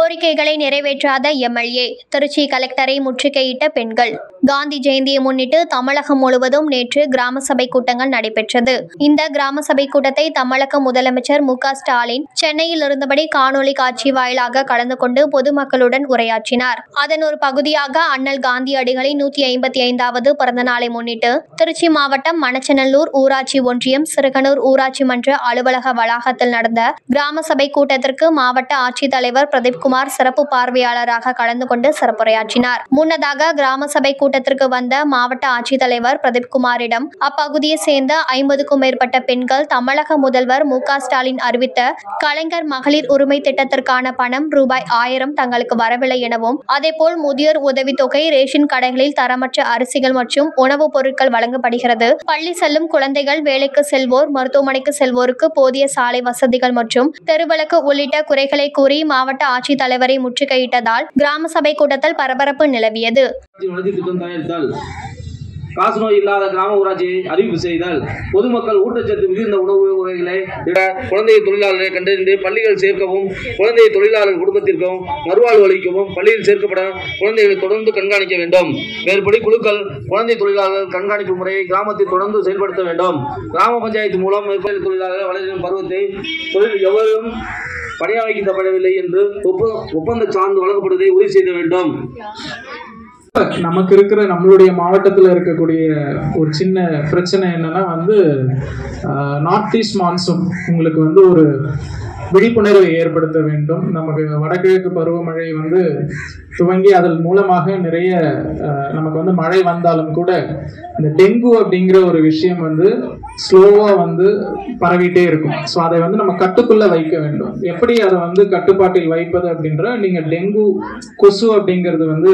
கோரிக்கைகளை நிறைவேற்றாத எம்எல்ஏ திருச்சி கலெக்டரை முற்றுகையிட்ட பெண்கள் காந்தி ஜெயந்தியை முன்னிட்டு தமிழகம் முழுவதும் நேற்று கிராம சபை கூட்டங்கள் நடைபெற்றது இந்த கிராம சபை கூட்டத்தை தமிழக முதலமைச்சர் மு க ஸ்டாலின் சென்னையில் இருந்தபடி காணொலி காட்சி வாயிலாக கலந்து கொண்டு பொதுமக்களுடன் உரையாற்றினார் அதன் ஒரு பகுதியாக அண்ணல் காந்தியடிகளின் நூற்றி ஐம்பத்தி ஐந்தாவது பிறந்த நாளை முன்னிட்டு திருச்சி மாவட்டம் மணச்சநல்லூர் ஊராட்சி ஒன்றியம் சிறுகனூர் ஊராட்சி மன்ற அலுவலக வளாகத்தில் நடந்த கிராம சபை கூட்டத்திற்கு மாவட்ட ஆட்சித்தலைவர் பிரதீப்குமார் சிறப்பு பார்வையாளராக கலந்து கொண்டு சிறப்புரையாற்றினார் முன்னதாக கிராம சபை கூட்டத்திற்கு வந்த மாவட்ட ஆட்சித்தலைவர் பிரதீப்குமாரிடம் அப்பகுதியை சேர்ந்த ஐம்பதுக்கும் மேற்பட்ட பெண்கள் தமிழக முதல்வர் மு க ஸ்டாலின் அறிவித்த கலைஞர் மகளிர் உரிமை திட்டத்திற்கான பணம் ரூபாய் ஆயிரம் தங்களுக்கு வரவில்லை எனவும் அதேபோல் முதியோர் உதவித்தொகை ரேஷன் கடைகளில் தரமற்ற அரிசிகள் மற்றும் உணவுப் பொருட்கள் வழங்கப்படுகிறது பள்ளி செல்லும் குழந்தைகள் வேலைக்கு செல்வோர் மருத்துவமனைக்கு செல்வோருக்கு போதிய சாலை வசதிகள் மற்றும் தெருவிளக்கு உள்ளிட்ட குறைகளை கூறி மாவட்ட ஆட்சித்தலைவரை முற்றுகையிட்டதால் கிராம சபை கூட்டத்தில் பரபரப்பு நிலவியது வளர்ச்சி திட்டம் தயாரித்தல் காசநோய் இல்லாத கிராம ஊராட்சியை அறிவிப்பு செய்தல் பொதுமக்கள் ஊட்டச்சத்து மிகுந்த உணவு வகைகளை இட குழந்தை தொழிலாளர்களை கண்டறிந்து பள்ளிகள் சேர்க்கவும் குழந்தை தொழிலாளர் குடும்பத்திற்கும் மறுவாழ்வு அளிக்கவும் பள்ளியில் சேர்க்கப்பட குழந்தைகளை தொடர்ந்து கண்காணிக்க வேண்டும் மேற்படி குழுக்கள் குழந்தை தொழிலாளர் கண்காணிப்பு முறையை கிராமத்தில் தொடர்ந்து செயல்படுத்த வேண்டும் கிராம பஞ்சாயத்து மூலம் மேற்படி தொழிலாளர் வளர்ச்சியின் பருவத்தை தொழில் எவரும் பணியாமைக்கப்படவில்லை என்று ஒப்ப ஒப்பந்த சார்ந்து வழங்கப்படுவதை உறுதி செய்ய வேண்டும் நமக்கு இருக்கிற நம்மளுடைய மாவட்டத்தில் இருக்கக்கூடிய ஒரு சின்ன பிரச்சனை என்னன்னா வந்து நார்த் ஈஸ்ட் மான்சூன் உங்களுக்கு வந்து ஒரு விழிப்புணர்வை ஏற்படுத்த வேண்டும் நமக்கு வடகிழக்கு பருவமழை வந்து துவங்கி அதன் மூலமாக நிறைய அஹ், நமக்கு வந்து மழை வந்தாலும் கூட இந்த டெங்கு அப்படிங்கிற ஒரு விஷயம் வந்து ஸ்லோவாக வந்து பரவிட்டே இருக்கும் ஸோ அதை வந்து நம்ம கட்டுக்குள்ள வைக்க வேண்டும் எப்படி அதை வந்து கட்டுப்பாட்டில் வைப்பது அப்படின்ற நீங்கள் டெங்கு கொசு அப்படிங்கிறது வந்து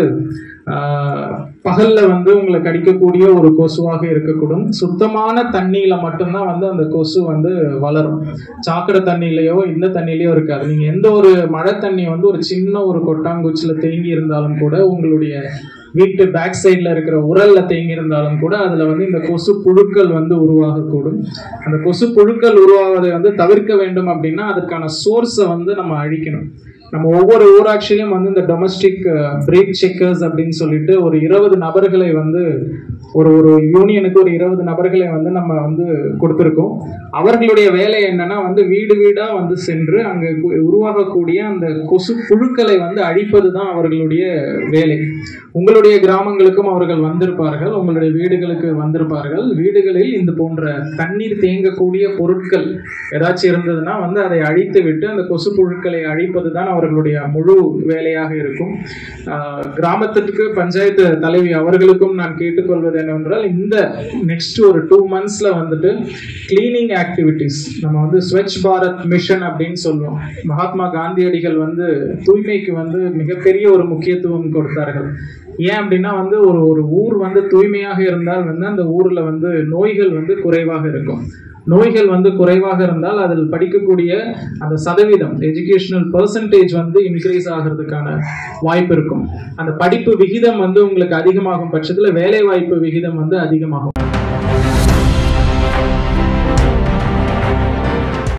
ஆஹ், பகல்ல வந்து உங்களை கடிக்கக்கூடிய ஒரு கொசுவாக இருக்கக்கூடும் சுத்தமான தண்ணியில மட்டும்தான் வந்து அந்த கொசு வந்து வளரும் சாக்கடை தண்ணியிலையோ இந்த தண்ணியிலையோ இருக்காது நீங்க எந்த ஒரு மழை தண்ணி வந்து ஒரு சின்ன ஒரு கொட்டாங்குச்சில தேங்கி இருந்தாலும் கூட உங்களுடைய வீட்டு பேக் சைடில் இருக்கிற உரல்ல தேங்கி இருந்தாலும் கூட அதில் வந்து இந்த கொசு புழுக்கள் வந்து உருவாகக்கூடும் அந்த கொசு புழுக்கள் உருவாவதை வந்து தவிர்க்க வேண்டும் அப்படின்னா அதற்கான சோர்ஸை வந்து நம்ம அழிக்கணும் நம்ம ஒவ்வொரு ஊராட்சியிலும் வந்து இந்த டொமஸ்டிக் பிரேக் செக்கர்ஸ் அப்படின்னு சொல்லிட்டு ஒரு இருபது நபர்களை வந்து ஒரு ஒரு யூனியனுக்கு ஒரு இருபது நபர்களை வந்து நம்ம வந்து கொடுத்துருக்கோம் அவர்களுடைய வேலை என்னன்னா வந்து வீடு வீடா வந்து சென்று அங்கே கு- உருவாகக்கூடிய அந்த கொசு புழுக்களை வந்து அழிப்பது தான் அவர்களுடைய வேலை உங்களுடைய கிராமங்களுக்கும் அவர்கள் வந்திருப்பார்கள் உங்களுடைய வீடுகளுக்கு வந்திருப்பார்கள் வீடுகளில் இந்த போன்ற தண்ணீர் தேங்கக்கூடிய பொருட்கள் ஏதாச்சும் இருந்ததுன்னா வந்து அதை அழித்து விட்டு அந்த கொசு புழுக்களை அழிப்பது தான் அவர்களுடைய முழு வேலையாக இருக்கும் ஆஹ் கிராமத்திற்கு பஞ்சாயத்து தலைவி அவர்களுக்கும் நான் கேட்டுக்கொள்வது என்னவென்றால் இந்த நெக்ஸ்ட் ஒரு டூ மந்த்ஸ்ல வந்துட்டு கிளீனிங் ஆக்டிவிட்டிஸ் நம்ம வந்து ஸ்வச் பாரத் மிஷன் அப்படின்னு சொல்லுவோம் மகாத்மா காந்தியடிகள் வந்து தூய்மைக்கு வந்து மிகப்பெரிய ஒரு முக்கியத்துவம் கொடுத்தார்கள் ஏன் அப்படின்னா வந்து ஒரு ஒரு ஊர் வந்து தூய்மையாக இருந்தால் வந்து அந்த ஊர்ல வந்து நோய்கள் வந்து குறைவாக இருக்கும் நோய்கள் வந்து குறைவாக இருந்தால் அதில் படிக்கக்கூடிய அந்த சதவீதம் எஜுகேஷனல் பர்சன்டேஜ் வந்து இன்க்ரீஸ் ஆகிறதுக்கான வாய்ப்பு இருக்கும் அந்த படிப்பு விகிதம் வந்து உங்களுக்கு அதிகமாகும் பட்சத்தில் வேலை வாய்ப்பு விகிதம் வந்து அதிகமாகும்